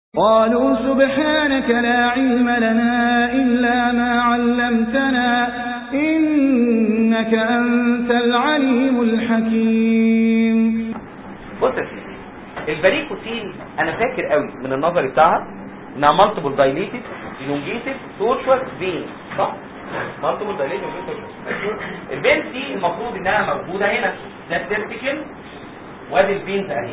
قالوا سبحانك لا علم لنا إلا ما علمتنا إنك أنت العليم الحكيم بص يا سيدي الباريكوتين انا فاكر قوي من النظر بتاعها انها مالتيبل دايليتد elongated tortuous vein صح مالتيبل دايليتد elongated البنت دي المفروض انها موجوده هنا ده الترتيكل وادي البنت اهي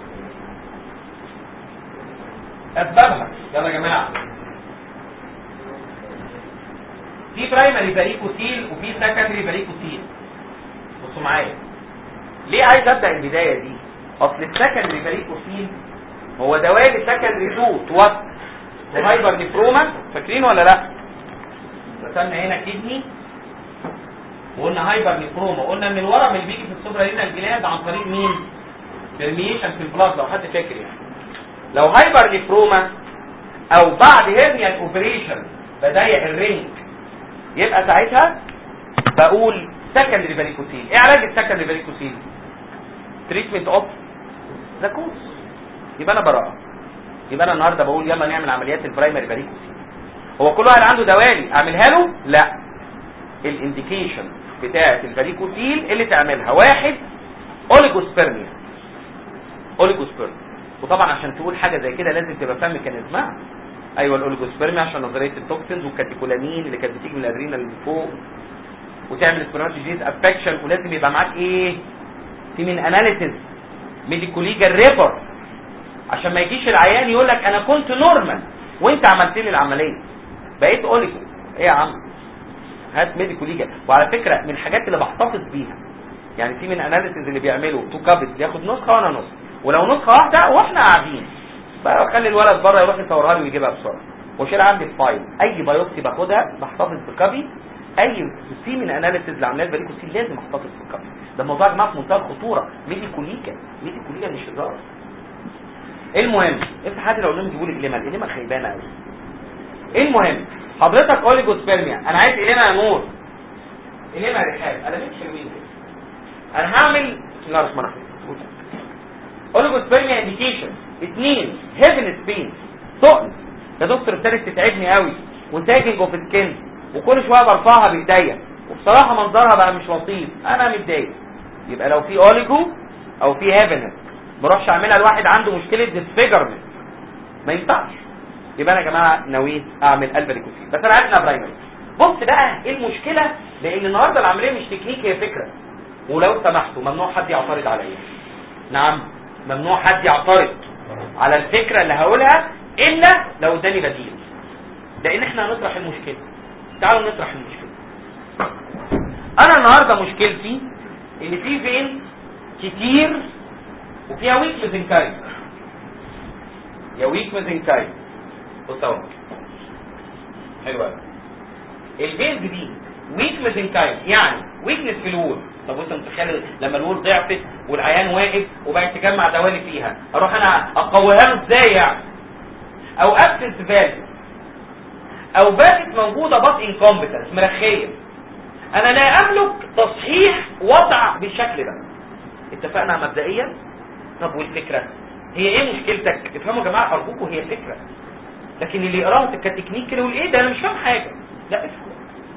اسبابها يلا يا جماعه في برايمري باريكوتيل وفي سكندري باريكوتيل بصوا معايا ليه عايز ابدا البدايه دي اصل السكندري باريكوتيل هو دوالي سكندري تو توت وهايبر نيفروما فاكرين ولا لا رسمنا هنا كدني وقلنا هايبر نيفروما قلنا ان الورم اللي بيجي في السوبرا هنا الجلاند عن طريق مين برميشن في البلاد لو حد فاكر يعني لو هايبر نيفروما او بعد هيرنيا اوبريشن بضيق الرينج يبقى ساعتها بقول سكندري باريكوتيل ايه علاج السكندري باريكوتيل تريتمنت اوف ذا كوز يبقى انا براءه يبقى انا النهارده بقول يلا نعمل عمليات البرايمري باريكوتيل هو كل واحد عنده دوالي اعملها له لا الانديكيشن بتاعه الباريكوتيل اللي تعملها واحد اوليجوسبيرميا اوليجوسبيرميا وطبعا عشان تقول حاجه زي كده لازم تبقى فاهم ميكانيزمها ايوه الاوليجوسبيرميا عشان نظريه التوكسينز والكاتيكولامين اللي كانت بتيجي من الادرينال اللي فوق وتعمل سبرماتوجيز افكشن ولازم يبقى معاك ايه في من اناليسيز ميديكوليجال ريبورت عشان ما يجيش العيان يقول لك انا كنت نورمال وانت عملت لي العمليه بقيت اوليجو ايه يا عم هات ميديكوليجال وعلى فكره من الحاجات اللي بحتفظ بيها يعني في من اناليسيز اللي بيعملوا تو كابس بياخد نسخه وانا نسخه ولو نسخه واحده واحنا قاعدين بقى اخلي الولد بره يروح يصورها لي ويجيبها بسرعه واشيل عندي الفايل اي بايوبسي باخدها بحتفظ بكابي اي في من اناليسيز اللي عاملاه الباريكوسيل لازم احتفظ بالكابي ده موضوع يا جماعه في منتهى الخطوره ميديكوليكا ميديكوليكا مش هزار المهم افتح حد لو لهم يجيبوا لي اليما اليما خيبانه قوي المهم حضرتك اوليجوسبيرميا انا عايز اليما يا نور اليما يا رحاب انا مش حلوين كده انا هعمل بسم الله الرحمن الرحيم اوليجوسبيرميا انديكيشن اثنين هيفن سبين تقل يا دكتور ابتدت تتعبني قوي وتاجنج اوف سكين وكل شويه برفعها بايديا وبصراحه منظرها بقى مش لطيف انا متضايق يبقى لو في اوليجو او في هيفن ما اروحش اعملها لواحد عنده مشكله ديسفيجرمنت ما ينفعش يبقى انا يا جماعه نويت اعمل قلب ريكوسيل بس انا عايزنا برايمري بص بقى ايه المشكله لان النهارده العمليه مش تكنيك هي فكره ولو سمحتوا ممنوع حد يعترض عليا نعم ممنوع حد يعترض على الفكره اللي هقولها الا لو اداني بديل لان احنا هنطرح المشكله تعالوا نطرح المشكله انا النهارده مشكلتي ان في فين كتير وفيها ويك ميزنكايم يا ويك ميزنكايم بص اهو حلو قوي الفينز دي ويك ميزنكايم يعني ويكنس في الوول طب وانت متخيل لما الوول ضعفت والعيان واقف وبقت تجمع دوالي فيها اروح انا اقويها له ازاي يعني او ابسنس فالف او باتت موجوده بط انكومبتنس مرخيه انا لا املك تصحيح وضع بالشكل ده اتفقنا مبدئيا طب والفكره هي ايه مشكلتك افهموا يا جماعه ارجوكم هي فكره لكن اللي يقراها كتكنيك كده يقول ايه ده انا مش فاهم حاجه لا افهم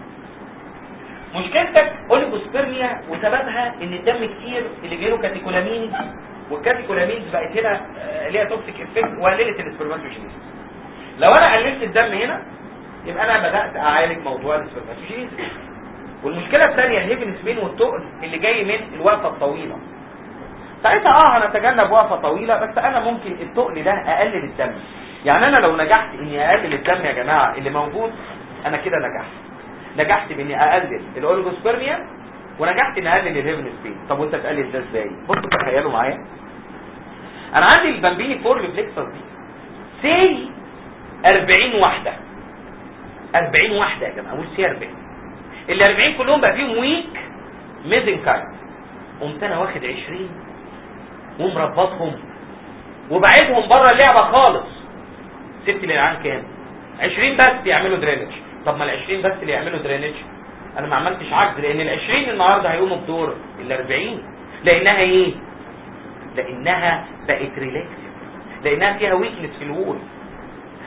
مشكلتك اوليجوسبيرميا وسببها ان الدم كتير اللي جاله كاتيكولامين والكاتيكولامينز بقت هنا آه، ليها توكسيك افكت وقللت السبرماتوجينيز لو انا قللت الدم هنا يبقى انا بدات اعالج موضوع السبرماتوجينيز والمشكله الثانيه الهيفن سبين والتقل اللي جاي من الوقفه الطويله ساعتها اه هنتجنب وقفه طويله بس انا ممكن التقل ده اقلل الدم يعني انا لو نجحت اني اقلل الدم يا جماعه اللي موجود انا كده نجحت نجحت باني اقلل الاوليجوسبيرميا ونجحت اني اقلل الهيفن سبين طب وانت تقلل ده ازاي بصوا تخيلوا معايا انا عندي البامبيني فور ريفلكسر دي سي 40 واحده 40 واحده يا جماعه مش سي 40 ال 40 كلهم بقى فيهم ويك ميزنكايم قمت انا واخد 20 ومربطهم وبعيدهم بره اللعبه خالص سبت للعيان كام 20 بس يعملوا درينج طب ما ال 20 بس اللي يعملوا درينج انا ما عملتش عجز لان ال 20 النهارده هيقوموا بدور ال 40 لانها ايه لانها بقت ريلاكس لانها فيها ويكنس في الوول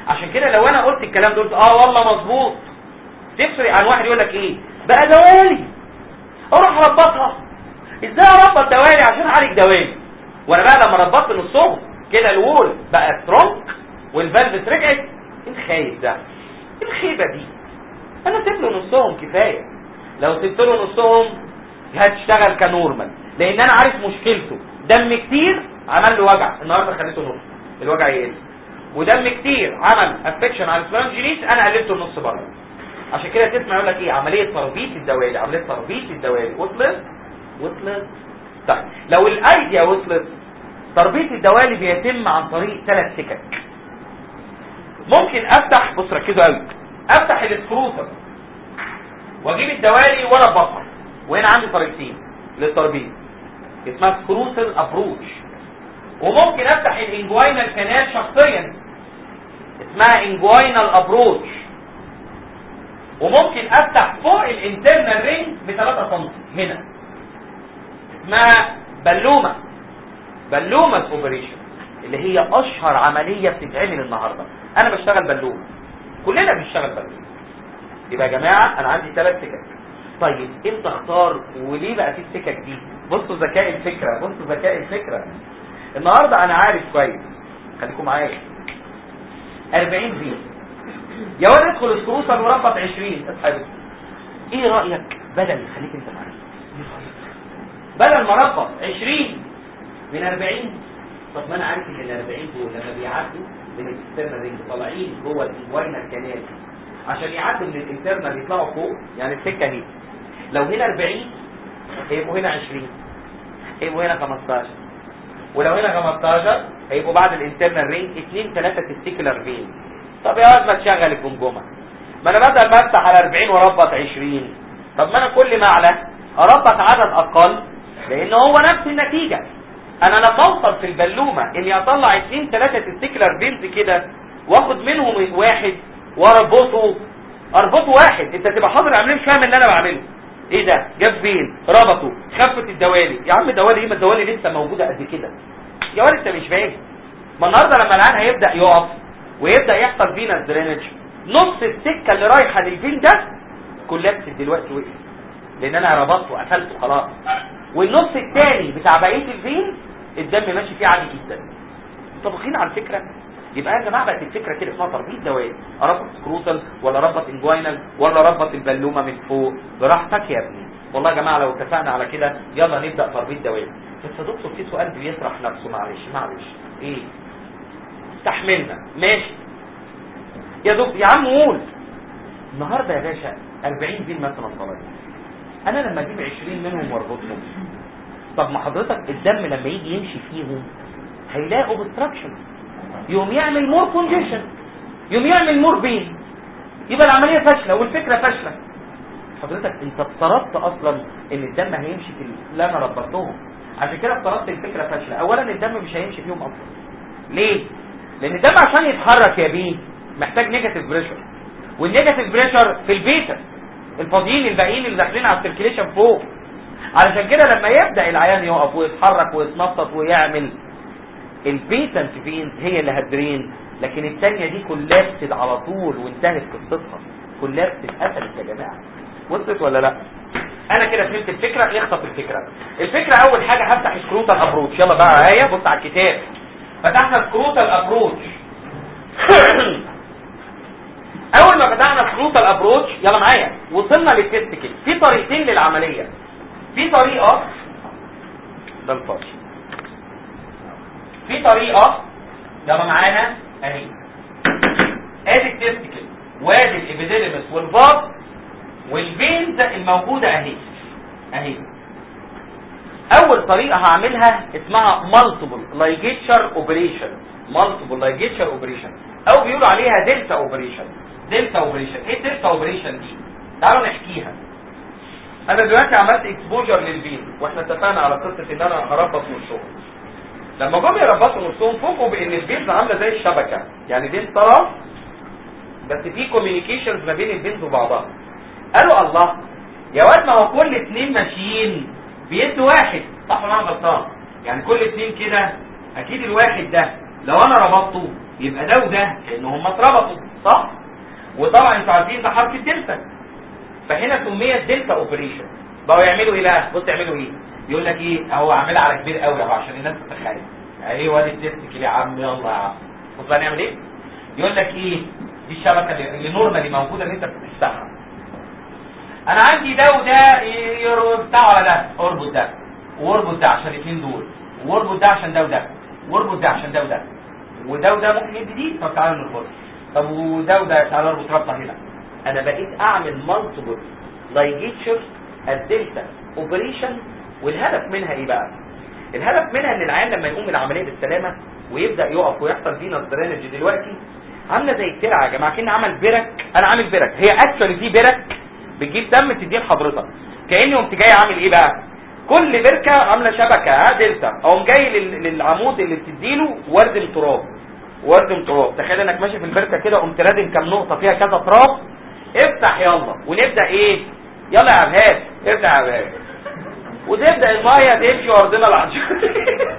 عشان كده لو انا قلت الكلام ده قلت اه والله مظبوط تفرق عن واحد يقول لك ايه بقى دوالي اروح اربطها ازاي اربط دوالي عشان اعالج دوالي وانا بقى لما ربطت نصهم كده الوول بقى ترونك والفالف رجعت ايه الخايب ده ايه الخيبه دي انا سيب له نصهم كفايه لو سبت له نصهم هتشتغل كنورمال لان انا عارف مشكلته دم كتير عمل له وجع النهارده خليته نص الوجع يقل ودم كتير عمل افكشن على السبرانجينيس انا قلبته النص بره عشان كده تسمع يقول لك ايه عمليه تربيط الدوالي عمليه تربيط الدوالي وصلت وصلت طيب لو الايديا وصلت تربيط الدوالي بيتم عن طريق ثلاث سكك ممكن افتح بص ركزوا قوي افتح السكروتر واجيب الدوالي واربطها وهنا عندي طريقتين للتربيط اسمها سكروتل ابروش وممكن افتح الانجوينال كانال شخصيا اسمها انجوينال ابروش وممكن افتح فوق الانترنال رينج ب 3 سم هنا اسمها بلومه بلومه اوبريشن اللي هي اشهر عمليه بتتعمل النهارده انا بشتغل بلومه كلنا بنشتغل بلومه يبقى يا جماعه انا عندي ثلاث سكك طيب امتى اختار وليه بقى في السكك دي بصوا ذكاء الفكره بصوا ذكاء الفكره النهارده انا عارف كويس خليكم معايا 40 فيل يا ولد ادخل السكروسر وربط 20 اصحى بس. ايه رايك بدل خليك انت معايا بدل ما ربط 20 من 40 طب ما انا عارف ان ال 40 دول لما بيعدوا من الاكسترنال رينج طالعين جوه الانجوينال كانال عشان يعدوا من الانترنال يطلعوا فوق يعني السكه دي لو هنا 40 هيبقوا هنا 20 هيبقوا هنا 15 ولو هنا 15 هيبقوا بعد الانترنال رينج 2 3 تستيكولار فين طب يا واد ما تشغل الجمجمه ما انا بدل ما افتح على 40 واربط 20 طب ما انا كل ما اعلى اربط عدد اقل لان هو نفس النتيجه انا لا اوصل في البلومه اني اطلع 2 3 تستيكولار فينز كده واخد منهم واحد واربطه اربطه واحد انت تبقى حاضر عاملين مش فاهم اللي انا بعمله ايه ده جاب فين ربطه خفت الدوالي يا عم الدوالي ايه ما الدوالي لسه موجوده قد كده يا ولد انت مش فاهم ما النهارده لما العيان هيبدا يقف ويبدا يحصل فينس درينج نص السكه اللي رايحه للفين ده كولابس دلوقتي وقف لان انا ربطته وقفلته خلاص والنص الثاني بتاع بقيه الفين الدم ماشي فيه عادي جدا متفقين على الفكره يبقى يا جماعه بقت الفكره كده اسمها تربيط دوائر اربط سكروتال ولا اربط انجوينال ولا اربط البلومه من فوق براحتك يا ابني والله يا جماعه لو اتفقنا على كده يلا نبدا تربيط دوائر بس يا دكتور في سؤال بيطرح نفسه معلش معلش ايه استحملنا ماشي يا دكتور يا عم قول النهارده يا باشا 40 دين مثلا طلعت انا لما اجيب 20 منهم واربطهم طب ما حضرتك الدم لما يجي يمشي فيهم هيلاقوا obstruction يوم يعمل مور كونجيشن يوم يعمل مور بين يبقى العمليه فاشله والفكره فاشله حضرتك انت افترضت اصلا ان الدم هيمشي في اللي انا ربطتهم عشان كده افترضت الفكره فاشله اولا الدم مش هيمشي فيهم اصلا ليه لان الدم عشان يتحرك يا بيه محتاج نيجاتيف بريشر والنيجاتيف بريشر في البيتا الفاضيين الباقيين اللي داخلين على السيركيليشن فوق علشان كده لما يبدا العيان يقف ويتحرك ويتنطط ويعمل البيتنت فين هي اللي هتدرين لكن الثانيه دي كولابسد على طول وانتهت قصتها كولابسد قتلت يا جماعه وصلت ولا لا انا كده فهمت الفكره اخطف الفكره الفكره اول حاجه هفتح سكروتال ابروتش يلا بقى معايا بص على الكتاب فتحنا سكروتال ابروتش اول ما فتحنا سكروتال ابروتش يلا معايا وصلنا للتستكل في طريقتين للعمليه في طريقه ده الفاضي في طريقة يلا معانا اهي ادي التستكل وادي الابيديديمس والفاض والفينز الموجودة اهي اهي اول طريقة هعملها اسمها multiple ligature operation multiple ligature operation او بيقولوا عليها دلتا اوبريشن دلتا اوبريشن ايه دلتا اوبريشن دي تعالوا نحكيها انا دلوقتي عملت اكسبوجر للفين واحنا اتفقنا على قصة ان انا هربط نصهم لما جم يربطوا نصهم فوقوا بان البينز عامله زي الشبكه يعني بين طرف بس في كوميونيكيشنز ما بين البينز وبعضها قالوا الله يا واد ما هو كل اتنين ماشيين بيد واحد صح ولا انا غلطان يعني كل اتنين كده اكيد الواحد ده لو انا ربطته يبقى ده وده لان هم اتربطوا صح وطبعا انتوا عارفين ده حرف الدلتا فهنا سميت دلتا اوبريشن بقوا يعملوا ايه بقى بص يعملوا ايه يقول لك ايه اهو عاملها على كبير قوي اهو عشان الناس تتخيل ايه وادي الدلتا كده يا عم يلا يا عم بص بقى نعمل ايه يقول لك ايه دي الشبكه اللي اللي نورمالي موجوده اللي انت بتفتحها انا عندي ده وده يفتحوا على ده اربط ده واربط ده عشان الاثنين دول واربط ده عشان ده وده واربط ده عشان ده وده وده وده ممكن يدي دي طب تعالى نربط طب وده وده تعالى اربط رابطه هنا انا بقيت اعمل مالتيبل لايجيتشر الدلتا اوبريشن والهدف منها ايه بقى الهدف منها ان العيان لما يقوم من العمليه بالسلامه ويبدا يقف ويحصل فينا درينج دلوقتي عامله زي الترعه يا جماعه كان عمل برك انا عامل برك هي اكشولي دي برك بتجيب دم تديه لحضرتك كاني قمت جاي عامل ايه بقى كل بركه عامله شبكه ها دلتا اقوم جاي لل- للعمود اللي بتديله وردم تراب وردم تراب تخيل انك ماشي في البركه كده قمت رادم كام نقطه فيها كذا تراب افتح يلا ونبدا ايه يلا يا عبهاد افتح يا عبهاد وتبدا الميه تمشي وارضنا العشر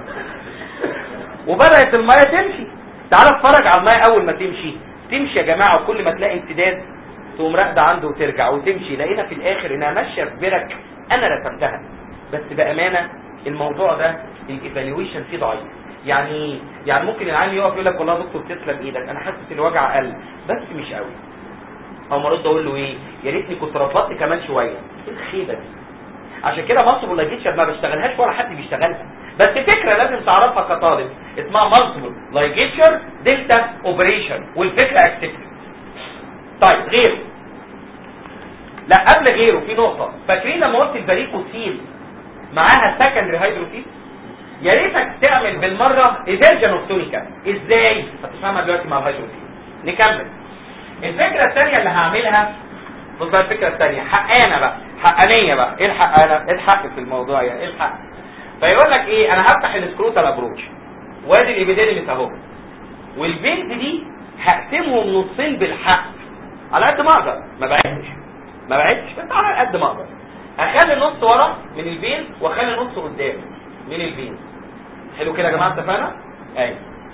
وبدات الميه تمشي تعال اتفرج على الميه اول ما تمشي تمشي يا جماعه وكل ما تلاقي امتداد تقوم راقده عنده وترجع وتمشي لقينا في الاخر انها ماشيه في برك انا رسمتها بس بامانه الموضوع ده الايفالويشن فيه ضعيف يعني إيه؟ يعني ممكن العيال يقف يقول لك والله يا دكتور تسلم ايدك انا حاسس الوجع قل بس مش قوي او مرد اقول له ايه يا ريتني كنت ربطت كمان شويه ايه الخيبه دي عشان كده مصر لايجيتشر ما بشتغلهاش ولا حد بيشتغلها بس فكره لازم تعرفها كطالب اسمها مالتيبل لايجيتشر دلتا اوبريشن والفكره اكسبت طيب غيره لا قبل غيره في نقطه فاكرين لما قلت الباريكوسيل معاها سكندري هيدروسيل يا ريتك تعمل بالمره ايفيرجن اوف تونيكا ازاي هتفهمها دلوقتي مع الهيدروسيل نكمل الفكره الثانيه اللي هعملها بص بقى الفكره الثانيه حقانه بقى حقانيه بقى ايه الحقانه ايه الحق في الموضوع يعني ايه الحق فيقول لك ايه انا هفتح السكروتال ابروتش وادي الابيديديمس اهو والبنت دي هقسمهم نصين بالحق على قد ما اقدر ما بعدش ما بعدش بس على قد ما اقدر اخلي نص ورا من البين واخلي نص قدام من البين حلو كده يا جماعه اتفقنا ايوه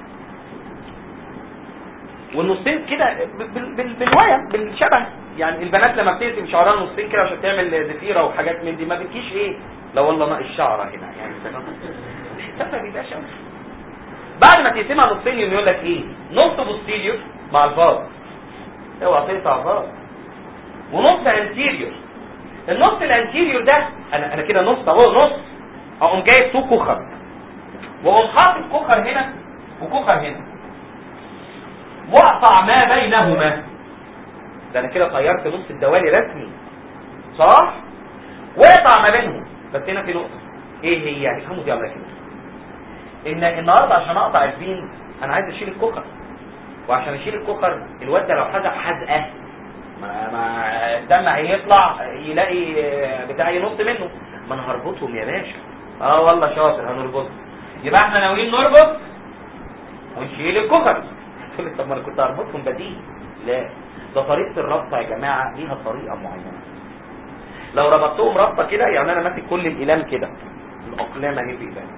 والنصين كده بال- بال- بالوية بالشبه يعني البنات لما بتقسم شعرها نصين كده عشان تعمل ضفيره وحاجات من دي ما بتجيش ايه لا والله ناقص شعره هنا يعني الحساب ما بيبقاش قوي. بعد ما تقسمها نصين يقوم يقول لك ايه نص بوستيريور مع الفاز اوعى تقطع الفاز ونص انتيريور النص الانتيريور ده انا انا كده نص اهو نص اقوم جايب تو كوخر واقوم حاطط كوخر هنا وكوخر هنا واقطع ما بينهما ده انا كده طيرت نص الدوالي رسمي صح واقطع ما بينهم بس هنا في نقطه ايه هي افهموا دي على كده ان النهارده عشان اقطع البين انا عايز اشيل الكوخر وعشان اشيل الكوخر الواد ده لو حزق حزقه ما ما الدم هيطلع يلاقي بتاع ينط منه ما انا هربطهم يا باشا اه والله شاطر هنربطهم يبقى احنا ناويين نربط ونشيل الكوخر تقول لي طب ما انا كنت هربطهم بديل لا ده طريقه الربطه يا جماعه ليها طريقه معينه لو ربطتهم ربطه كده يعني انا ماسك كل الاقلام كده الاقلام اهي في اقلام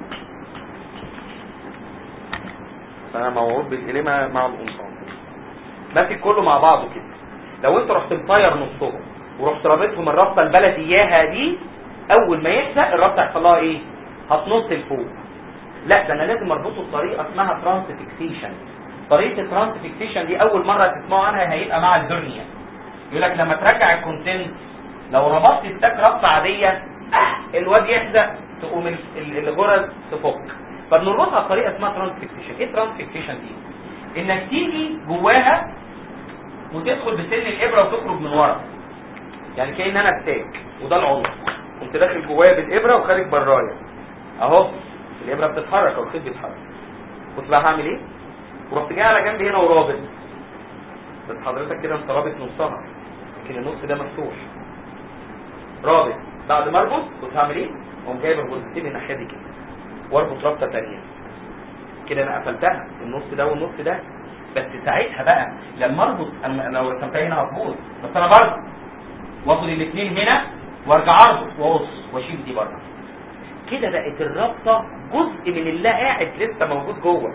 فانا موعود بالقلمه مع القمصان ماسك كله مع بعضه كده لو انت رحت مطير نصهم ورحت رابطهم الرابطه البلدي اياها دي اول ما يحزق الرابطه يحصل لها ايه هتنط لفوق لا ده انا لازم اربطه بطريقه اسمها ترانس فيكسيشن طريقه الترانس فيكسيشن دي اول مره تسمعوا عنها هيبقى مع الهرنيا يقول لك لما ترجع الكونتنت لو ربطت التاك ربطه عاديه آه الواد يحزق تقوم ال- ال- الغرز تفك فبنربطها بطريقه اسمها ترانس فيكسيشن ايه ترانس فيكسيشن دي انك تيجي جواها وتدخل بسن الابره وتخرج من ورا يعني كأن انا التاج وده العنق كنت داخل جوايا بالابره وخارج برايا اهو الابره بتتحرك او الخيط بيتحرك كنت بقى هعمل ايه ورحت جاي على جنب هنا ورابط بس حضرتك كده انت رابط نصها لكن النص ده مفتوح رابط بعد ما اربط كنت هعمل ايه اقوم جايب الغرزتين الناحيه دي كده واربط رابطه ثانيه كده انا قفلتها النص ده والنص ده بس ساعتها بقى لما اربط انا لو رسمتها هنا هتبوظ بس انا بربط واخد الاثنين هنا وارجع اربط واقص واشيل دي بره كده بقت الرابطه جزء من اللي قاعد لسه موجود جوه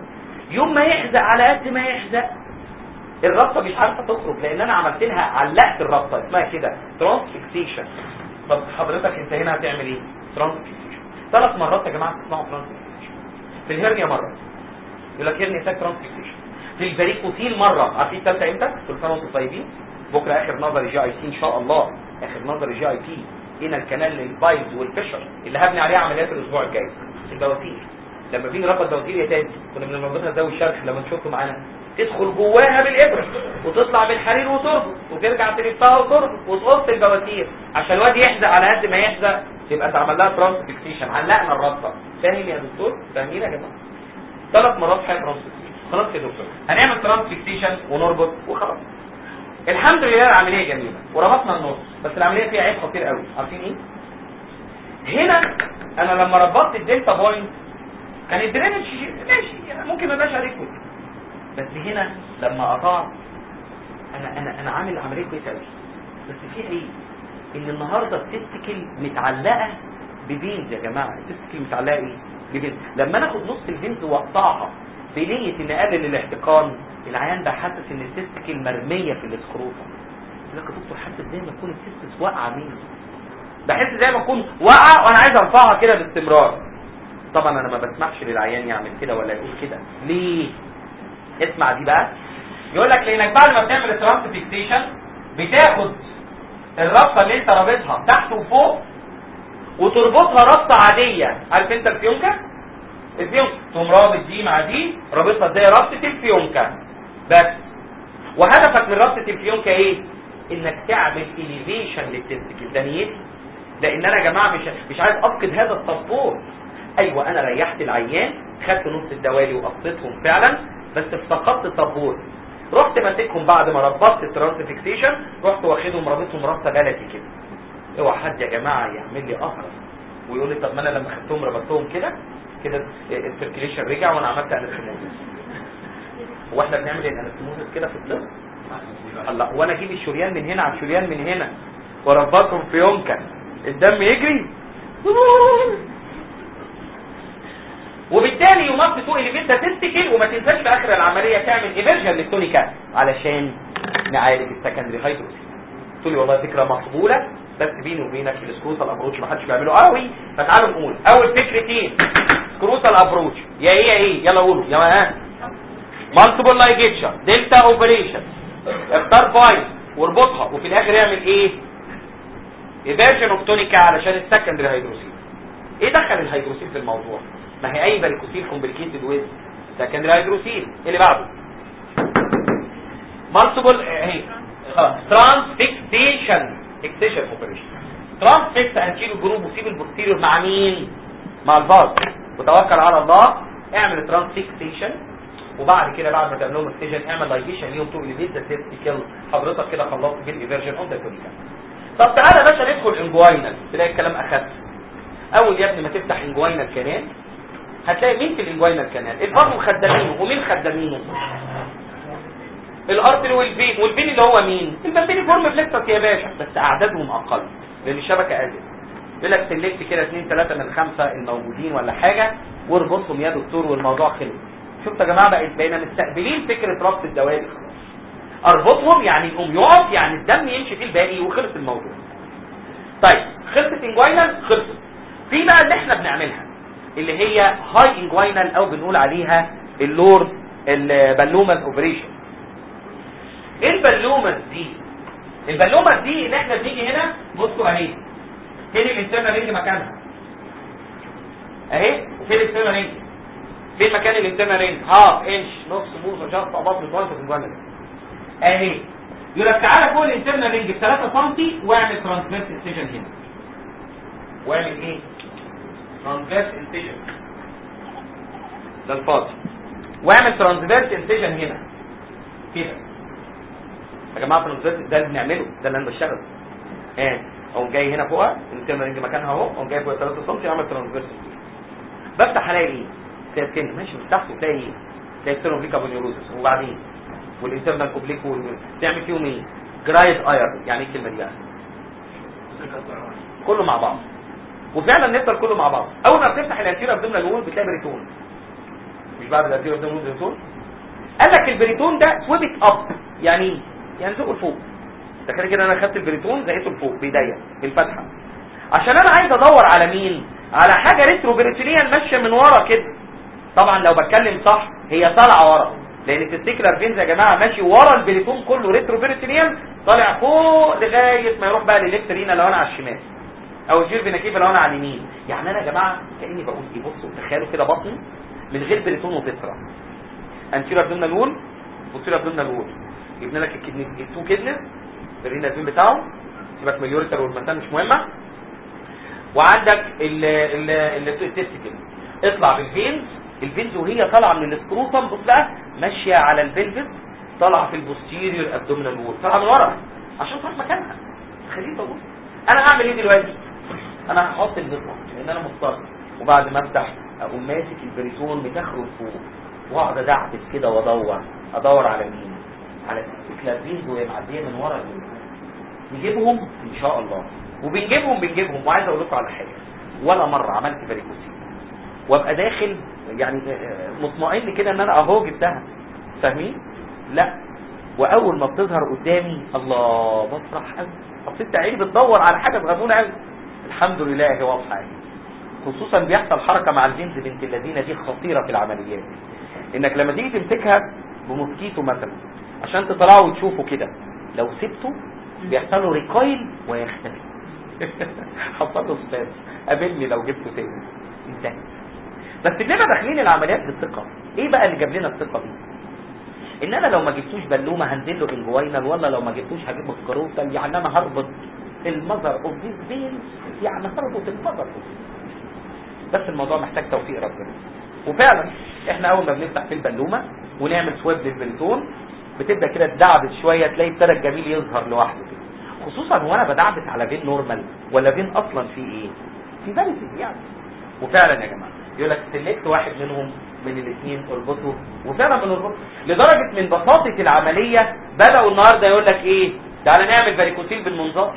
يوم ما يحزق على قد ما يحزق الرابطه مش عارفه تخرج لان انا عملت لها علقت الرابطه اسمها كده ترانسفيكسيشن طب حضرتك انت هنا هتعمل ايه ترانسفيكسيشن ثلاث مرات يا جماعه تسمعوا ترانسفيكسيشن في الهرنيا مره يقول لك هرنيا تاك ترانسفيكسيشن في البريكوتيل مره عارفين الثالثه امتى كل سنه وانتم طيبين بكره اخر نظري جي اي سي ان شاء الله اخر نظري جي اي بي هنا الكنال للبايز والفشر اللي هبني عليه عمليات الاسبوع الجاي البواتير لما بيجي ربط بواتير يا تاني كنا بنربطها ذوي الشرخ لما نشوفه معانا تدخل جواها بالابره وتطلع بالحرير وتربط وترجع تلفها وتربط وتقص البواتير عشان الواد يحزق على قد ما يحزق يبقى اتعمل لها ترانسفيكسيشن علقنا الرابطه فاهم يا دكتور فاهمين يا جماعه ثلاث مرات حاجه ترانسفيكسيشن خلاص يا دكتور هنعمل ترانسفيكسيشن ونربط وخلاص الحمد لله العمليه جميله وربطنا النص بس العمليه فيها عيب خطير قوي عارفين ايه هنا انا لما ربطت الدلتا بوينت كان الدرينج ماشي ممكن ما يبقاش عليكم بس هنا لما قطعت انا انا انا عامل عمليه كويسه قوي بس في عيب ان النهارده التستيكل متعلقه ببينز يا جماعه التستيكل متعلقه ايه ببينز لما انا اخد نص البينز واقطعها بنيه ان اقلل الاحتقان العيان ده حاسس ان التستيكل مرميه في الاسكروفا يقول لك يا دكتور حاسس زي ما تكون التستس واقعه مني بحس زي ما اكون واقعه وانا عايز ارفعها كده باستمرار طبعا انا ما بسمحش للعيان يعمل كده ولا يقول كده ليه اسمع دي بقى يقول لك لانك بعد ما بتعمل الترانس فيكسيشن بتاخد الرابطه اللي انت رابطها تحت وفوق وتربطها رابطه عاديه عارف انت الفيونكه الفيونكه تقوم رابط دي مع دي رابطها زي رابطه الفيونكه بس وهدفك من رابطه الفيونكه ايه انك تعمل اليفيشن للتنتكل ده نيتي لان انا يا جماعه مش مش عايز افقد هذا التصور ايوه انا ريحت العيان خدت نص الدوالي وقصيتهم فعلا بس افتقدت الطابور رحت ماسكهم بعد ما ربطت الترانس فيكسيشن رحت واخدهم رابطهم رابطه بلدي كده اوعى حد يا جماعه يعمل لي قهر ويقول لي طب ما انا لما خدتهم ربطتهم كده كده السيركيليشن رجع وانا عملت انستموزس هو احنا بنعمل الانستموزس كده في الطب الله وانا اجيب الشريان من هنا على الشريان من هنا واربطهم في يونكا الدم يجري وبالتالي يمط فوق اللي تستيكل وما تنساش في اخر العمليه تعمل ايفرجن للتونيكا علشان نعالج السكندري هايدروسيس تقول لي والله فكره مقبوله بس بيني وبينك السكروتال ابروتش ما حدش بيعمله قوي فتعالوا نقول اول فكرتين سكروتال ابروتش يا ايه يا ايه يلا قولوا يا ها مالتيبل لايجيتشن دلتا اوبريشن اختار فايل واربطها وفي الاخر يعمل ايه ايفرجن اوف تونيكا علشان السكندري هايدروسيل ايه دخل الهيدروسيل في الموضوع ما هي اي باريكوسيل كومبليكيتد ويز سكندري هيدروسيل اللي بعده مالتيبل اهي ترانسفيكسيشن فيكسيشن اوبريشن ترانسفيكس انتيريو جروب وسيب البوستيريور مع مين مع الفاز وتوكل على الله اعمل ترانسفيكسيشن وبعد كده بعد ما تعمل لهم اكسجن اعمل لايجيشن ليهم تو اليفيت ذا تيستيكل حضرتك كده خلصت بالايفرجن اون ذا كونيكا طب تعالى يا باشا ندخل انجوينال تلاقي الكلام اخف اول يا ابني ما تفتح انجوينال كانال هتلاقي مين في الانجوينال كانال الفاز خدامينه ومين خدامينه الارتري والبين والبين اللي هو مين البين فورم فليكسس يا باشا بس اعدادهم اقل لان الشبكه قلت يقول لك سلكت كده اثنين ثلاثه من الخمسه الموجودين ولا حاجه واربطهم يا دكتور والموضوع خلص شفت يا جماعه بقت بقينا مستقبلين فكره ربط الدوالي اربطهم يعني يقوم يقف يعني الدم يمشي فيه الباقي وخلص الموضوع طيب خلصت انجوينال خلصت في بقى اللي احنا بنعملها اللي هي هاي انجوينال او بنقول عليها اللورد البلومز اوبريشن ايه البلومز دي البلومز دي اللي احنا بنيجي هنا بصوا اهي فين الانترنال رينج مكانها اهي وفين الانترنال رينج فين مكان الانترنال رينج هاف انش نص بوصه شرط عباط من في الجوانب اهي يقول لك تعالى فوق الانترنال رينج ب 3 سم واعمل ترانسفيرس انسيجن هنا واعمل ايه ترانسفيرس انسيجن ده الفاضي واعمل ترانسفيرس انسيجن هنا كده يا جماعه ترانسفيرس ده اللي بنعمله ده اللي انا بشتغله اه اقوم جاي هنا فوقها الانترنال رينج مكانها اهو اقوم جاي فوق 3 سم اعمل ترانسفيرس بفتح الاقي ايه تلاقي سكن ماشي من تحت وتلاقي ايه تلاقي ستيرون كابونيوروزس وبعدين والانترنال كوبليك تعمل فيهم ايه جرايد اير يعني ايه الكلمه دي بقى كله مع بعض وفعلا نفضل كله مع بعض اول ما بتفتح الانتيريور ابدومينال وول بتلاقي بريتون مش بعد الانتيريور ابدومينال بريتون قال لك البريتون ده سويبت اب يعني ايه يعني زقه لفوق تخيل كده انا خدت البريتون زقيته لفوق بايديا بالفتحه عشان انا عايز ادور على مين على حاجه ريترو بريتونيال ماشيه من ورا كده طبعا لو بتكلم صح هي طالعه ورا لان التستيكلر فينز يا جماعه ماشي ورا البريتون كله ريترو بريتونيال طالع فوق لغايه ما يروح بقى لليفت رينا لو انا على الشمال او الجير فيناكيفا لو انا على اليمين يعني انا يا جماعه كاني بقول ايه بصوا تخيلوا كده بطني من غير بريتون وتترا انتيرو ابدومينال وول بوستيرو ابدومينال وول جبنا لك الكدني التو كدنس الرينا الفين بتاعهم سيبك من اليوريتر والمثانه مش مهمه وعندك ال ال التستيكل اطلع بالفينز الفينز وهي طالعه من السكروتم بص بقى ماشيه على البلفس طالعه في البوستيريور ابدومينال وول طالعه من ورا عشان تروح مكانها خليني بقول انا اعمل ايه دلوقتي انا هحط البطه لان انا مضطر وبعد ما افتح اقوم ماسك البريتون متخرج فوق واقعد ادعبس كده وادور ادور على مين على التستيكلر فينز وهي معديه من ورا البلفس نجيبهم ان شاء الله وبنجيبهم بنجيبهم وعايز اقول لكم على حاجه ولا مره عملت فاريكوسين وابقى داخل يعني مطمئن كده ان انا اهو جبتها فاهمين لا واول ما بتظهر قدامي الله بفرح قوي اصل انت عيني بتدور على حاجه صغنونه قوي الحمد لله هي واضحه اهي خصوصا بيحصل حركه مع الجنس بنت الذين دي خطيره في العمليات انك لما تيجي تمسكها بموسكيتو مثلا عشان تطلعه وتشوفه كده لو سبته بيحصل له ريكويل ويختفي حصل له سبام قابلني لو جبته تاني انتهى بس بنبقى داخلين العمليات بالثقه ايه بقى اللي جاب لنا الثقه دي ان انا لو ما جبتوش بلومه هنزل له انجوينال ولا لو ما جبتوش هجيبه سكروتال يعني انا هربط المذر اوف ذيس بين يعني هربط المذر بس الموضوع محتاج توفيق ربنا وفعلا احنا اول ما بنفتح في البلومه ونعمل سويب للبريتون بتبدا كده تدعبس شويه تلاقي ابتدى الجميل يظهر لوحده كده خصوصا وانا بدعبس على فين نورمال ولا فين اصلا في ايه في فاليتي يعني وفعلا يا جماعه يقول لك سلكت واحد منهم من الاثنين اربطه وفعلا بنربطه لدرجه من بساطه العمليه بداوا النهارده يقول لك ايه تعالى نعمل فاريكوسيل بالمنظار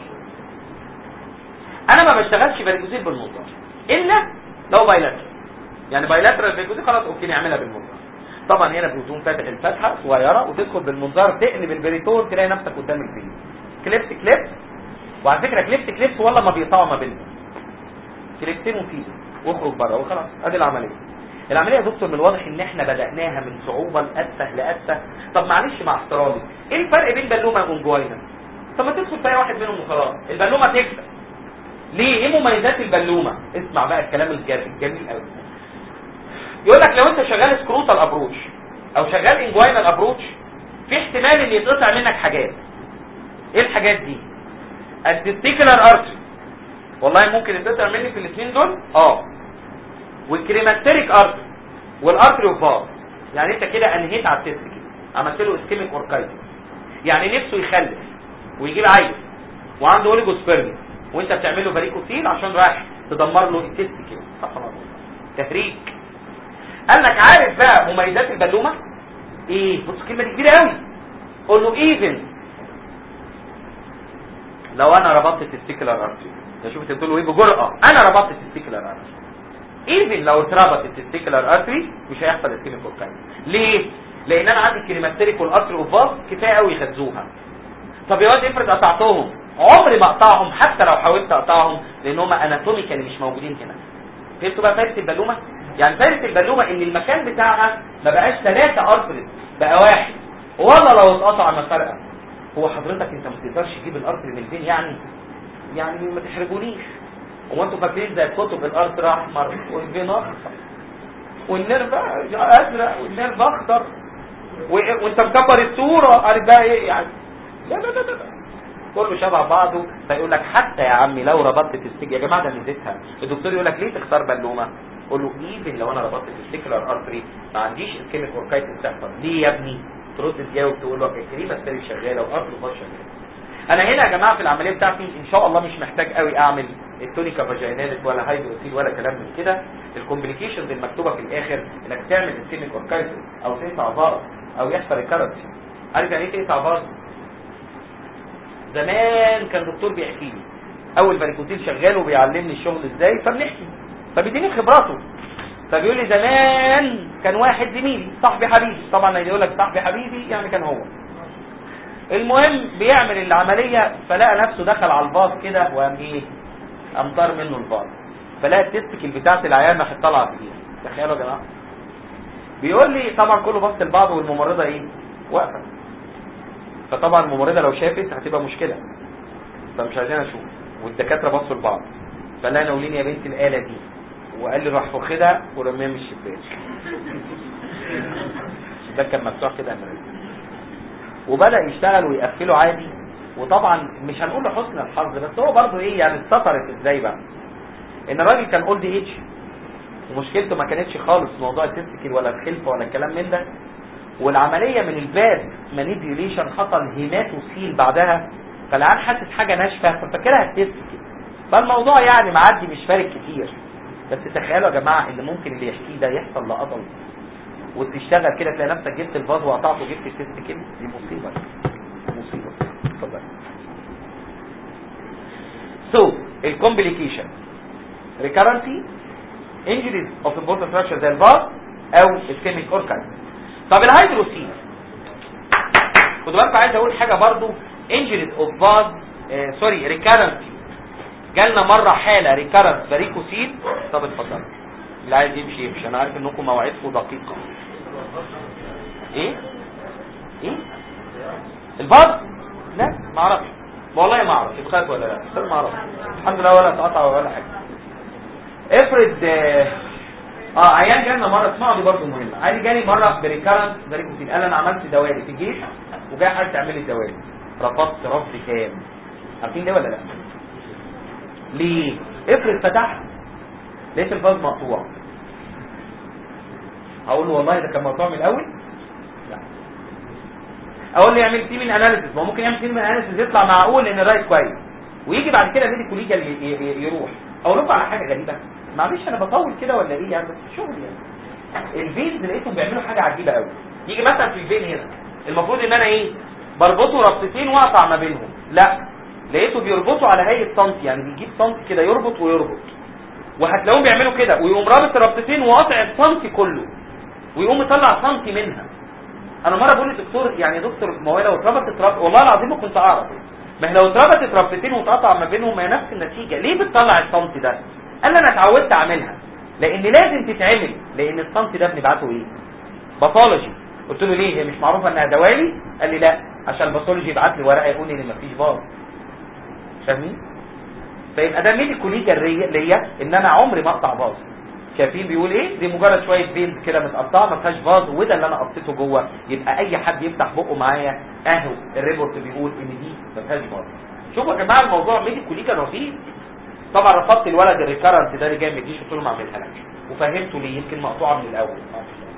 انا ما بشتغلش فاريكوسيل بالمنظار الا لو بايلاترال يعني بايلاترال فاريكوسيل خلاص اوكي نعملها بالمنظار طبعا هنا بروتون فاتح الفتحه صغيره وتدخل بالمنظار تقلب البريتون تلاقي نفسك قدام الفيل كليبس كليبس وعلى فكره كليبس كليبس والله ما بيقطعوا ما بينهم كليبسين وفيل واخرج بره وخلاص ادي العمليه العمليه يا دكتور من الواضح ان احنا بداناها من صعوبه لاسه لاسه طب معلش مع احترامي ايه الفرق بين بالومه وانجوينا طب ما تدخل في اي واحد منهم وخلاص البلومه تكسب ليه ايه مميزات البلومه اسمع بقى الكلام الجميل قوي يقول لك لو انت شغال سكروتال ابروتش او شغال انجوينال ابروتش في احتمال ان يتقطع منك حاجات ايه الحاجات دي التستيكولار ارتري والله ممكن يتقطع مني في الاثنين دول اه والكريماتيريك ارتري والارتري اوف يعني انت كده انهيت على التست كده عملت له اسكيميك اوركايتس يعني نفسه يخلف ويجيب عيل وعنده اوليجوسبيرمي وانت بتعمل له فاريكوسيل عشان رايح تدمر له التست كده صح ولا تهريج قال لك عارف بقى مميزات البلومه ايه بص الكلمه دي كبيره قوي قول له ايفن لو انا ربطت التستيكولار ارتري ده شوف انت بتقول له ايه بجرأه انا ربطت التستيكولار ارتري ايفن لو اتربط التستيكولار ارتري مش هيحصل اسكيميك اوركايتس ليه لان انا عندي الكريماتيريك والارتري اوفاز كفايه قوي يخزوها طب يا واد افرض قطعتهم عمري ما اقطعهم حتى لو حاولت اقطعهم لان هم اناتوميكالي مش موجودين هنا فهمتوا بقى فايده البلومه يعني فايده البلومه ان المكان بتاعها ما بقاش ثلاثه ارتري بقى واحد ولا لو اتقطع ما فرقه هو حضرتك انت ما تقدرش تجيب الارتري من الفين يعني يعني ما تحرجونيش هو انتوا فاكرين زي كتب الارتري احمر والفين اخضر والنيرف ازرق والنيرف اخضر وانت مكبر الصوره عارف بقى ايه يعني لا لا لا لا كله شبه بعضه فيقول لك حتى يا عمي لو ربطت التستيك يا جماعه ده ميزتها الدكتور يقول لك ليه تختار بالومه قول له ايفن لو انا ربطت التستيكولار ارتري ما عنديش اسكيميك اوركايتس تحصل ليه يا ابني ترد تجاوب تقول له الكريمه السري شغاله وارتري باش شغاله انا هنا يا جماعه في العمليه بتاعتي ان شاء الله مش محتاج قوي اعمل التونيكا فاجيناليس ولا هيدروسيل ولا كلام من كده الكومبليكيشنز المكتوبه في الاخر انك تعمل اسكيميك اوركايتس او تقطع فارس او يحصل ريكارنسي عارف يعني ايه تقطع فارس زمان كان دكتور بيحكي لي اول فاريكوتيل شغال وبيعلمني الشغل ازاي فبنحكي فبيديني خبراته فبيقول لي زمان كان واحد زميلي صاحبي حبيبي طبعا يقول لك صاحبي حبيبي يعني كان هو المهم بيعمل العمليه فلقى نفسه دخل على الباص كده وقام ايه امطار منه الباص فلقى التستكل بتاعت العيان راحت طالعه في ايده تخيلوا يا جماعه بيقول لي طبعا كله بص لبعض والممرضه ايه واقفه فطبعا الممرضه لو شافت هتبقى مشكله فمش عايزين اشوف والدكاتره بصوا لبعض فقال لها ناوليني يا بنت الاله دي وقال لي راح واخدها ورميها من الشباك الشباك كان مفتوح كده يا مريم وبدا يشتغل ويقفله عادي وطبعا مش هنقول لحسن الحظ بس هو برضه ايه يعني استطرت ازاي بقى ان الراجل كان اولد ايج ومشكلته ما كانتش خالص موضوع التستيكل ولا الخلفه ولا الكلام من ده والعمليه من الباد مانيبيوليشن حصل هيماتوسيل بعدها فالعيان حاسس حاجه ناشفه ففاكرها التستيكل فالموضوع يعني معدي مش فارق كتير بس تخيلوا يا جماعه ان ممكن اللي يحكيه ده يحصل لقطل وتشتغل كده تلاقي نفسك جبت الفاز وقطعته وجبت التستيكل دي مصيبه مصيبه اتفضل سو الكومبليكيشن ريكارنسي انجريز اوف important structure زي الفاز او اسكيميك اوركايز طب الهيدروسين خدوا بالكم عايز اقول حاجه برضو انجريز اوف فاز سوري ريكارنسي جالنا مره حاله ريكارنس باريكوسيل طب اتفضل اللي عايز يمشي يمشي انا عارف انكم مواعيدكم دقيقه ايه ايه الفاز لا ما اعرفش والله ما اعرف اتخاف ولا لا بس ما اعرف الحمد لله ولا اتقطع ولا حاجه افرض اه اه عيان جالنا مره اسمعوا دي برضه مهمه عادي جالي مره بريكارنس باريكوسيل قال انا عملت دوالي في الجيش وجاي حد تعمل لي دوالي رفضت رفض كام عارفين ليه ولا لا ليه افرض فتحت لقيت الفاز مقطوع هقول له والله ده كان مقطوع من الاول لا اقول له يعمل تيمين اناليسيس ما هو ممكن يعمل تيمين اناليسيس يطلع معقول ان الرايت كويس ويجي بعد كده ميديكو ليجال يروح اقول لكم على حاجه غريبه معلش انا بطول كده ولا ايه يعني بس شغل يعني الفينز لقيتهم بيعملوا حاجه عجيبه قوي يجي مثلا في الفين هنا المفروض ان انا ايه بربطه ربطتين واقطع ما بينهم لا لقيته بيربطوا على هيئه سنتي يعني بيجيب سنتي كده يربط ويربط وهتلاقوهم بيعملوا كده ويقوم رابط الربطتين وقاطع السنتي كله ويقوم يطلع سنتي منها انا مره بقول للدكتور يعني يا دكتور ما هو لو اتربطت رب... والله العظيم ما كنت اعرف ما هي لو اتربطت ربطتين وتقطع ما بينهم ما هي نفس النتيجه ليه بتطلع السنتي ده قال لي انا اتعودت اعملها لان لازم تتعمل لان السنتي ده بنبعته ايه باثولوجي قلت له ليه هي مش معروفه انها دوالي قال لي لا عشان الباثولوجي يبعت لي ورقه يقول لي ان مفيش باظ فاهمين فيبقى ده ميديكو ليجال ليا ان انا عمري ما اقطع باظ شايفين بيقول ايه دي مجرد شويه بينز كده متقطعه ما فيهاش باظ وده اللي انا قطيته جوه يبقى اي حد يفتح بقه معايا اهو الريبورت بيقول ان دي ما فيهاش باظ شوفوا يا جماعه الموضوع ميديكو ليجال رهيب طبعا رفضت الولد الريكارنت ده اللي جاي من الجيش قلت له ما اعملها لكش وفهمته ليه يمكن مقطوعه من الاول